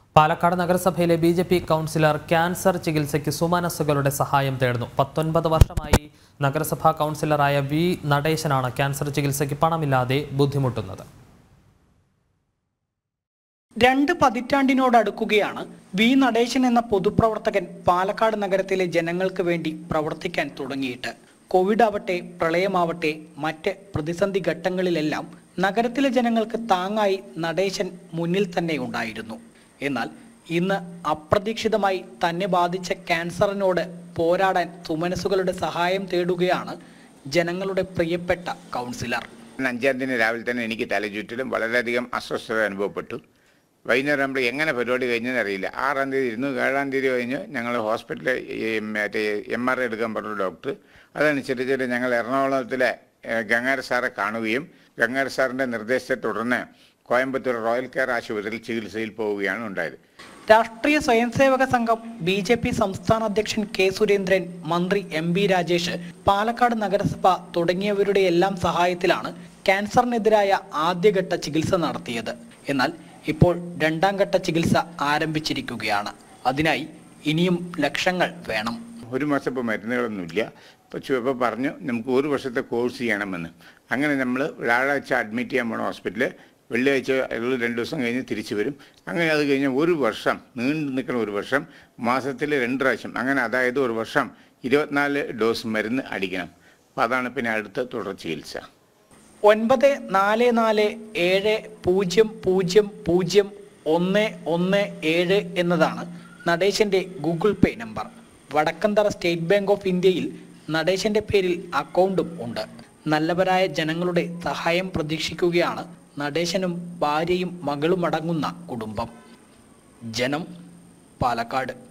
പാലക്കാട് നഗരസഭയിലെ B J P councillor cancer ചികിത്സയ്ക്ക് സുമനസ്സുകളുടെ സഹായം തേടുന്നു പത്തൊൻപത് വർഷമായി നഗരസഭാ കൗൺസിലറായ വി നടേശനാണ് ക്യാൻസർ ചികിത്സയ്ക്ക് പണമില്ലാതെ ബുദ്ധിമുട്ടുന്നത് രണ്ട് പതിറ്റാണ്ടിനോടടുക്കുകയാണ് വി നടേശൻ എന്ന പൊതുപ്രവർത്തകൻ പാലക്കാട് നഗരത്തിലെ ജനങ്ങൾക്ക് വേണ്ടി പ്രവർത്തിക്കാൻ തുടങ്ങിയിട്ട് കോവിഡ് ആവട്ടെ പ്രളയമാവട്ടെ മറ്റ് പ്രതിസന്ധി ഘട്ടങ്ങളിലെല്ലാം നഗരത്തിലെ ജനങ്ങൾക്ക് താങ്ങായി നടേശൻ മുന്നിൽ തന്നെ ഉണ്ടായിരുന്നു എന്നാൽ ഇന്ന് അപ്രതീക്ഷിതമായി തന്നെ ബാധിച്ച ക്യാൻസറിനോട് പോരാടാൻ സുമനസുകളുടെ സഹായം തേടുകയാണ് ജനങ്ങളുടെ പ്രിയപ്പെട്ട കൗൺസിലർ അഞ്ചാം തീയതി രാവിലെ തന്നെ എനിക്ക് തലചുറ്റിലും വളരെയധികം അസ്വസ്ഥത അനുഭവപ്പെട്ടു വൈകുന്നേരം ആകുമ്പോൾ എങ്ങനെ പരിപാടി കഴിഞ്ഞെന്ന് അറിയില്ല ആറാം തീയതി ഇരുന്നു ഏഴാം തീയതി കഴിഞ്ഞ് ഞങ്ങൾ ഹോസ്പിറ്റലിൽ ഈ മറ്റേ എം ആർ ഐ എടുക്കാൻ പറഞ്ഞു ഡോക്ടർ അതനുസരിച്ചിട്ട് ഞങ്ങൾ എറണാകുളത്തിലെ ഏഹ്, ഗംഗാര സാറെ കാണുകയും ഗംഗാര സാറിൻ്റെ നിർദ്ദേശത്തെ തുടർന്ന് കോയമ്പത്തൂർ റോയൽ കെയർ ആശുപത്രിയിൽ ചികിത്സയിൽ പോവുകയാണ് ഉണ്ടായത് രാഷ്ട്രീയ സ്വയംസേവക സംഘം ബി ജെ പി സംസ്ഥാന അധ്യക്ഷൻ കെ സുരേന്ദ്രൻ മന്ത്രി എം ബി രാജേഷ് പാലക്കാട് നഗരസഭ തുടങ്ങിയവരുടെ എല്ലാം സഹായത്തിലാണ് ക്യാൻസറിനെതിരായ ആദ്യഘട്ട ചികിത്സ നടത്തിയത് എന്നാൽ ഇപ്പോൾ രണ്ടാം ഘട്ട ചികിത്സ ആരംഭിച്ചിരിക്കുകയാണ് അതിനായി ഇനിയും ലക്ഷങ്ങൾ വേണം ഒരു മാസം ഇപ്പോൾ മരുന്നുകളൊന്നുമില്ല ഇപ്പോൾ ഇപ്പോൾ പറഞ്ഞു നമുക്ക് ഒരു വർഷത്തെ കോഴ്സ് ചെയ്യണമെന്ന് അങ്ങനെ നമ്മൾ വ്യാഴാഴ്ച അഡ്മിറ്റ് ചെയ്യാൻ പോകണം ഹോസ്പിറ്റലിൽ വെള്ളിയാഴ്ച ഉള്ള രണ്ട് ദിവസം കഴിഞ്ഞ് തിരിച്ചു വരും അങ്ങനെ അത് കഴിഞ്ഞ് ഒരു വർഷം നീണ്ടു നിൽക്കുന്ന ഒരു വർഷം മാസത്തിൽ രണ്ട് പ്രാവശ്യം അങ്ങനെ അതായത് ഒരു വർഷം ഇരുപത്തിനാല് ഡോസ് മരുന്ന് അടിക്കണം അപ്പോൾ അതാണ് പിന്നെ അടുത്ത തുടർ ചികിത്സ ഒൻപത് നാല് നാല് ഏഴ് പൂജ്യം പൂജ്യം പൂജ്യം ഒന്ന് ഒന്ന് ഏഴ് എന്നതാണ് നടേശന്റെ Google pay number Vadakkanthara state bank of ഇന്ത്യയിൽ നടേശന്റെ പേരിൽ അക്കൗണ്ടും ഉണ്ട് നല്ലവരായ ജനങ്ങളുടെ സഹായം പ്രതീക്ഷിക്കുകയാണ് നടേശനും ഭാര്യയും മകളും അടങ്ങുന്ന കുടുംബം ജനം പാലക്കാട്